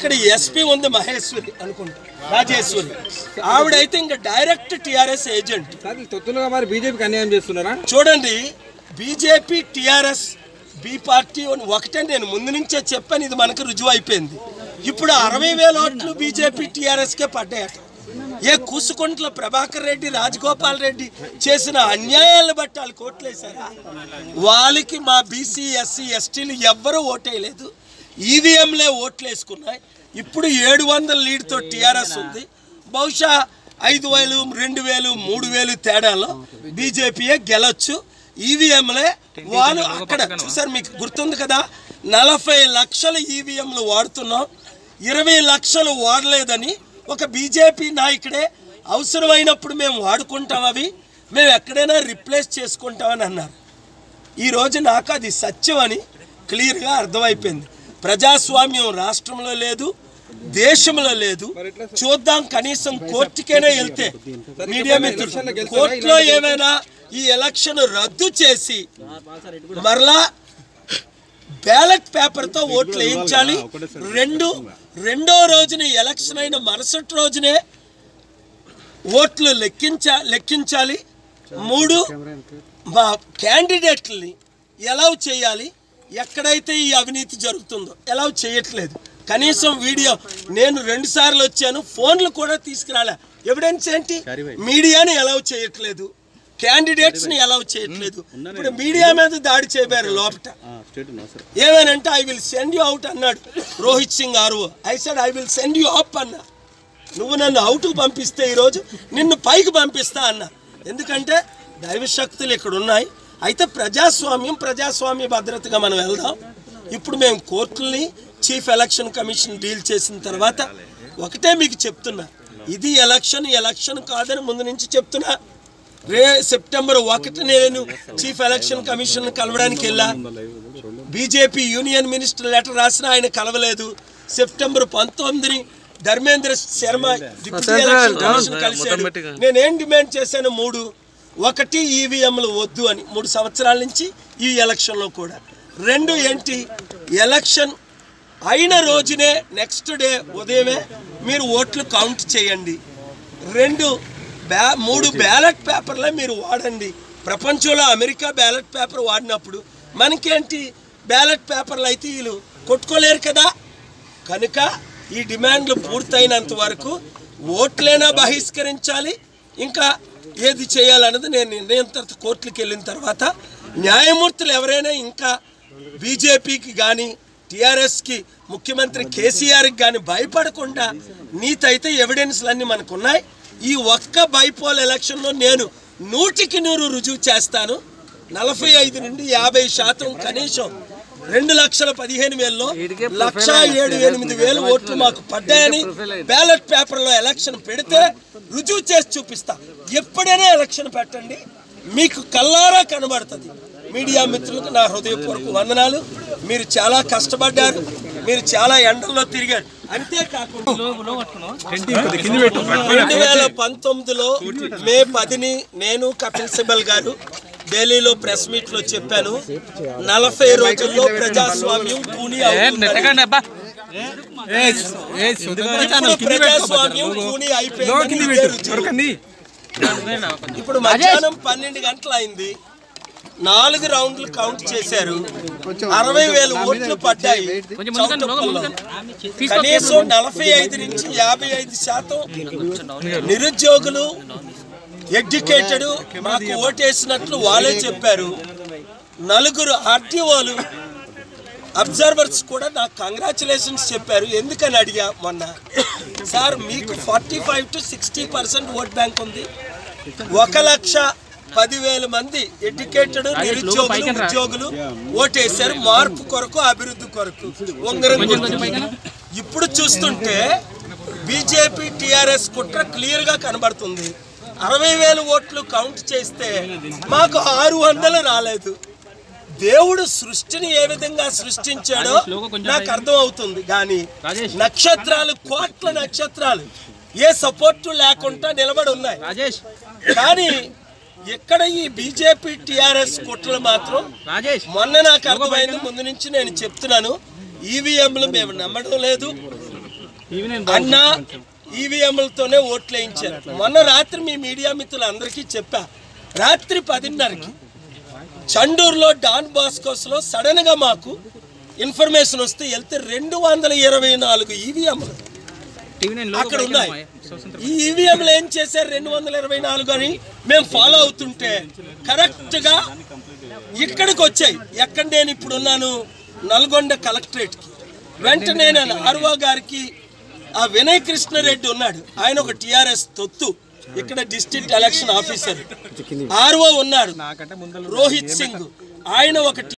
ఇక్కడ ఎస్పీ ఉంది మహేశ్వరి అనుకుంటా రాజేశ్వరి ఆవిడైతే ఇంకా డైరెక్ట్ టిఆర్ఎస్ ఏజెంట్ సార్ వీళ్ళు తొత్తులుగా మరి బీజేపీకి అన్యాయం చేస్తున్నారా చూడండి బీజేపీ టిఆర్ఎస్ బి పార్టీ అని ఒకటే నేను ముందు నుంచే చెప్పాను ఇది మనకు రుజువు అయిపోయింది ఇప్పుడు అరవై వేల ఓట్లు బీజేపీ టీఆర్ఎస్కే పడ్డాయట ఏ కూసుకుంట్ల ప్రభాకర్ రెడ్డి రాజగోపాల్ రెడ్డి చేసిన అన్యాయాలను బట్టి వాళ్ళు కోట్లేశారా వాళ్ళకి మా బీసీ ఎస్సీ ఎస్టీలు ఎవ్వరూ ఓటేయలేదు ఈవీఎంలే ఓట్లు వేసుకున్నాయి ఇప్పుడు ఏడు వందల లీడ్తో టీఆర్ఎస్ ఉంది బహుశా ఐదు వేలు రెండు వేలు మూడు వేలు తేడాలో బీజేపీయే గెలొచ్చు ఈవీఎంలే వాళ్ళు అక్కడ చూసారు మీకు గుర్తుంది కదా నలభై లక్షల ఈవీఎంలు వాడుతున్నాం ఇరవై లక్షలు వాడలేదని ఒక బీజేపీ నాయకుడే అవసరమైనప్పుడు మేము వాడుకుంటాం అవి మేము ఎక్కడైనా రిప్లేస్ చేసుకుంటామని అన్నారు ఈ రోజు నాకు అది సత్యం అని క్లియర్గా అర్థమైపోయింది ప్రజాస్వామ్యం రాష్ట్రంలో లేదు దేశంలో లేదు చూద్దాం కనీసం కోర్టుకైనా వెళ్తే మీడియా మిత్రులు కోర్టులో ఏమైనా ఈ ఎలక్షన్ రద్దు చేసి మరలా బ్యాలెట్ పేపర్తో ఓట్లు వేయించాలి రెండు రెండో రోజున ఎలక్షన్ అయిన మరుసటి రోజునే ఓట్లు లెక్కించ లెక్కించాలి మూడు మా క్యాండిడేట్లని ఎలా చేయాలి ఎక్కడైతే ఈ అవినీతి జరుగుతుందో ఎలా చేయట్లేదు కనీసం వీడియో నేను రెండు సార్లు వచ్చాను ఫోన్లు కూడా తీసుకురాలే ఎవిడెన్స్ ఏంటి మీడియాని ఎలా చేయట్లేదు క్యాండిడేట్స్ ని ఎలా చేయట్లేదు ఇప్పుడు మీడియా మీద దాడి చేయబారు లోపట ఏమేనంటే I will send you out అన్నాడు Rohit Singh RO I said I will send you up అన్నా నువ్వు నన్ను అవుట్కు పంపిస్తే ఈరోజు నిన్ను పైకి పంపిస్తా అన్న ఎందుకంటే దైవ శక్తులు ఇక్కడ ఉన్నాయి అయితే ప్రజాస్వామ్యం ప్రజాస్వామ్య భద్రతగా మనం వెళ్దాం ఇప్పుడు మేము కోర్టుల్ని చీఫ్ ఎలక్షన్ కమిషన్ డీల్ చేసిన తర్వాత ఒకటే మీకు చెప్తున్నా ఇది ఎలక్షన్ ఎలక్షన్ కాదని ముందు నుంచి చెప్తున్నా రే సెప్టెంబర్ ఒకటి నేను చీఫ్ ఎలక్షన్ కమిషన్ కలవడానికి వెళ్ళా బీజేపీ యూనియన్ మినిస్టర్ లెటర్ రాసిన ఆయన కలవలేదు సెప్టెంబర్ పంతొమ్మిదిని Dharmendra Sharma deputy election commission కలిశాడు నేనేం డిమాండ్ చేశాను మూడు ఒకటి ఈవీఎంలు వద్దు అని మూడు సంవత్సరాల నుంచి ఈ ఎలక్షన్లో కూడా రెండు ఏంటి ఎలక్షన్ అయిన రోజునే నెక్స్ట్ డే ఉదయమే మీరు ఓట్లు కౌంట్ చేయండి రెండు బ్యా మూడు బ్యాలెట్ పేపర్లే మీరు వాడండి ప్రపంచంలో అమెరికా బ్యాలెట్ పేపర్ వాడినప్పుడు మనకేంటి బ్యాలెట్ పేపర్లు అయితే వీళ్ళు కొట్టుకోలేరు కదా కనుక ఈ డిమాండ్లు పూర్తయినంత వరకు ఓట్లైనా బహిష్కరించాలి ఇంకా ఏది చేయాలన్నది నేను నిర్ణయం తర్వాత కోర్టులకు వెళ్ళిన తర్వాత న్యాయమూర్తులు ఎవరైనా ఇంకా బీజేపీకి కానీ టీఆర్ఎస్కి ముఖ్యమంత్రి కేసీఆర్కి కానీ భయపడకుండా నీతి అయితే ఎవిడెన్స్లన్నీ మనకు ఉన్నాయి ఈ ఒక్క బైపోల్ ఎలక్షన్లో నేను నూటికి నూరు రుజువు చేస్తాను నలభై ఐదు నుండి యాభై శాతం కనీసం రెండు లక్షల పదిహేను వేలలో లక్ష ఏడు ఎనిమిది వేలు ఓట్లు మాకు పడ్డాయని బ్యాలెట్ పేపర్లో ఎలక్షన్ పెడితే రుజువు చేసి చూపిస్తా ఎప్పుడైనా ఎలక్షన్ పెట్టండి మీకు కల్లారా కనబడుతుంది మీడియా మిత్రులకు నా హృదయపూర్వక వందనాలు మీరు చాలా కష్టపడ్డారు మీరు చాలా ఎండల్లో తిరిగారు అంతేకాకుండా రెండు వేల పంతొమ్మిదిలో మే పదిని నేను కపిల్ సిబల్ గారు ఢిల్లీలో ప్రెస్ మీట్ లో చెప్పాను నలభై రోజుల్లో ప్రజాస్వామ్యం కూని అవుతుందని. ఇప్పుడు ప్రజాస్వామ్యం కూని అయిపోయిందని ఇదే రుజువు. ఇప్పుడు మధ్యాహ్నం పన్నెండు గంటలు అయింది నాలుగు రౌండ్లు కౌంట్ చేశారు అరవై వేల ఓట్లు పడ్డాయి చౌటుప్పల్లో. కనీసం నలభై ఐదు నుంచి యాభై ఐదు శాతం నిరుద్యోగులు ఎడ్యుకేటెడ్ మాకు ఓటేసినట్లు వాళ్ళే చెప్పారు నలుగురు ఆర్టీఓలు అబ్జర్వర్స్ కూడా నాకు కంగ్రాచులేషన్స్ చెప్పారు ఎందుకని అడిగా మొన్న సార్ మీకు forty five to sixty percent vote bank ఉంది ఒక లక్ష పదివేల మంది ఎడ్యుకేటెడ్ నిరుద్యోగులు ఉద్యోగులు ఓటేశారు మార్పు కొరకు అభివృద్ధి కొరకు ఉంగరం గుర్తు. ఇప్పుడు చూస్తుంటే బీజేపీ టిఆర్ఎస్ కుట్ర క్లియర్ గా కనబడుతుంది అరవై వేల ఓట్లు కౌంట్ చేస్తే మాకు ఆరు వందలు రాలేదు దేవుడు సృష్టిని ఏ విధంగా సృష్టించాడో నాకు అర్థం అవుతుంది కానీ నక్షత్రాలు కోట్ల నక్షత్రాలు ఏ సపోర్టు లేకుండా నిలబడి ఉన్నాయి కానీ ఇక్కడ ఈ బీజేపీ టిఆర్ఎస్ కుట్రలు మాత్రం మొన్న నాకు అర్థమైంది ముందు నుంచి నేను చెప్తున్నాను ఈవీఎంలు మేము నమ్మడం లేదు అన్న ఈవీఎంలతోనే ఓట్లు వేయించారు మొన్న రాత్రి మీ మీడియా మిత్రులందరికీ చెప్పా రాత్రి పదిన్నరకి చండూరులో డాన్ బాస్కోస్లో సడన్గా మాకు ఇన్ఫర్మేషన్ వస్తే వెళ్తే రెండు వందల ఇరవై నాలుగు ఈవీఎంలు అక్కడ ఉన్నాయి ఈ ఈవీఎంలు ఏం చేశారు రెండు వందల ఇరవై నాలుగు అని మేము ఫాలో అవుతుంటే కరెక్ట్గా ఇక్కడికి వచ్చాయి ఎక్కడ నేను ఇప్పుడు ఉన్నాను నల్గొండ కలెక్టరేట్కి వెంటనే నేను ఆర్వో గారికి ఆ వినయ్ కృష్ణారెడ్డి ఉన్నాడు ఆయన ఒక టిఆర్ఎస్ తొత్తు ఇక్కడ డిస్ట్రిక్ట్ ఎలక్షన్ ఆఫీసర్ ఆర్ఓ ఉన్నాడు రోహిత్ సింగ్ ఆయన ఒక